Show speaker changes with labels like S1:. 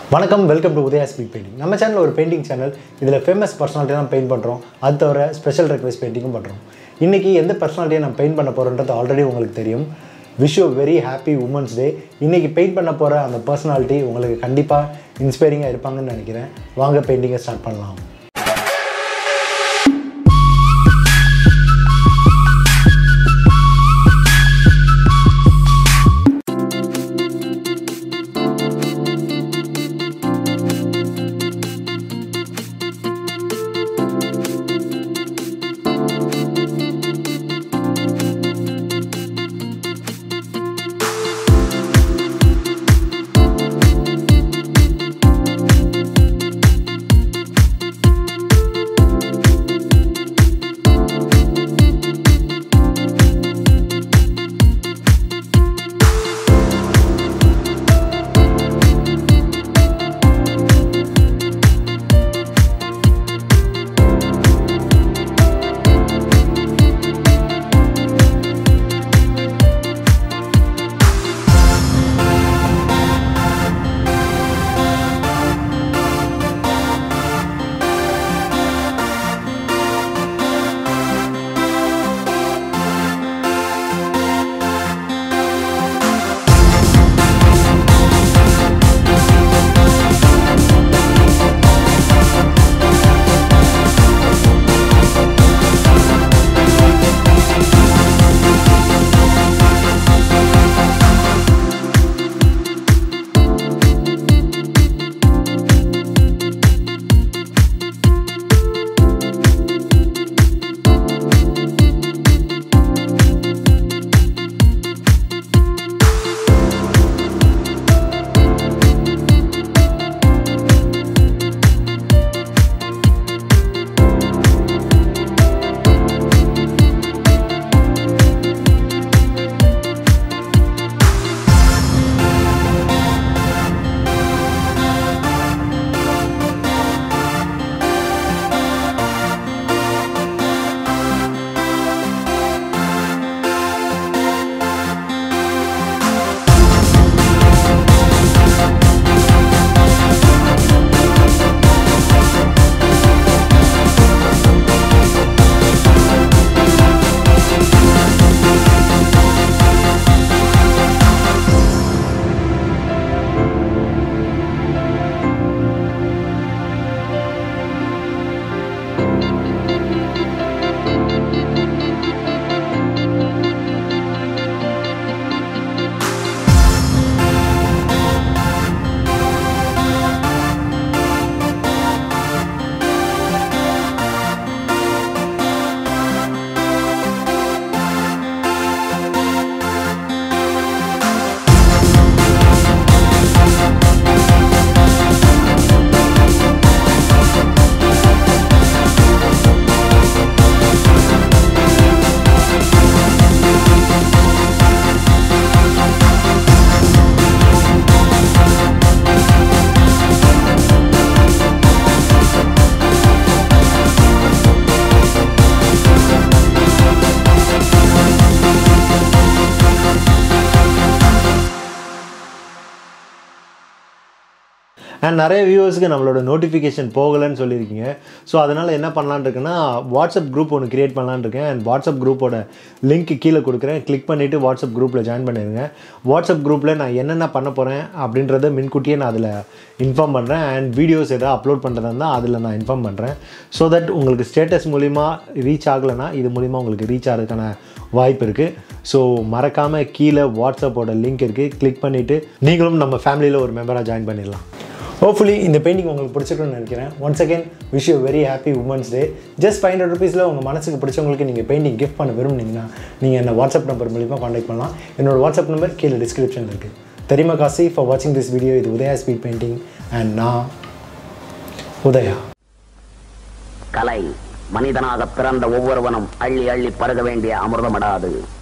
S1: வணக்கம் welcome to Udaya speed painting நம்ம channel ஒரு பெயிண்டிங் சேனல் இதில் ஃபேமஸ் பர்சனாலிட்டி தான் பெயிண்ட் பண்ணுறோம் அது தவிர ஸ்பெஷல் ரெக்வெஸ்ட் பெயிண்டிங்கும் பண்ணுறோம் இன்றைக்கி எந்த பர்சனாலிட்டியை நம்ம பெயிண்ட் பண்ண போகிறோன்றது ஆல்ரெடி உங்களுக்கு தெரியும் wish you very happy women's day இன்றைக்கி பெயிண்ட் பண்ண போகிற அந்த பர்சனாலிட்டி உங்களுக்கு கண்டிப்பாக இன்ஸ்பைரிங்காக இருப்பாங்கன்னு நினைக்கிறேன் வாங்க பெயிண்டிங்கை ஸ்டார்ட் பண்ணலாம் அண்ட் நிறைய வியூவர்ஸுக்கு நம்மளோட நோட்டிஃபிகேஷன் போகலைன்னு சொல்லியிருக்கீங்க ஸோ அதனால் என்ன பண்ணலான்னு இருக்குன்னா வாட்ஸ்அப் குரூப் ஒன்று கிரியேட் பண்ணலான்னு இருக்கேன் அண்ட் வாட்ஸ்அப் குரூப்போட லிங்க் கீழே கொடுக்குறேன் கிளிக் பண்ணிவிட்டு வாட்ஸ்அப் குரூப்பில் ஜாயின் பண்ணிடுங்க வாட்ஸ்அப் குரூப்பில் நான் என்னென்ன பண்ண போகிறேன் அப்படின்றத முன்கூட்டியே நான் அதில் இன்ஃபார்ம் பண்ணுறேன் அண்ட் வீடியோஸ் எதாவது அப்லோட் பண்ணுறதா இருந்தால் அதில் நான் இன்ஃபார்ம் பண்ணுறேன் ஸோ தட் உங்களுக்கு ஸ்டேட்டஸ் மூலிமா ரீச் ஆகலைன்னா இது மூலிமா உங்களுக்கு ரீச் ஆகிறதுக்கான வாய்ப்பு இருக்குது ஸோ மறக்காமல் கீழே வாட்ஸ்அப்போட லிங்க் இருக்குது கிளிக் பண்ணிவிட்டு நீங்களும் நம்ம ஃபேமிலியில் ஒரு மெம்பராக ஜாயின் பண்ணிடலாம் ஹோப்ஃபுல்லி இந்த பெயிண்டிங் உங்களுக்கு பிடிச்சிருக்குன்னு நினைக்கிறேன் once again wish you very happy women's day just five hundred ருபீஸில் உங்கள் மனசுக்கு பிடிச்சவங்களுக்கு நீங்கள் பெயிண்டிங் கிஃப்ட் பண்ண விரும்புனீங்கன்னா நீங்கள் என்ன வாட்ஸ்அப் நம்பர் மூலிமா காண்டாக்ட் பண்ணலாம் என்னோட வாட்ஸ்அப் நம்பர் கீழே டிஸ்கிரிப்ஷனில் இருக்குது தெரியுமா காசி ஃபார் வாட்சிங் திஸ் வீடியோ இது உதயா ஸ்பீட் பெயிண்டிங் அண்ட் நான் உதயா
S2: கலை மனிதனாக பிறந்த ஒவ்வொருவனும் அள்ளி அள்ளி பருக வேண்டிய அமிர்தமடாது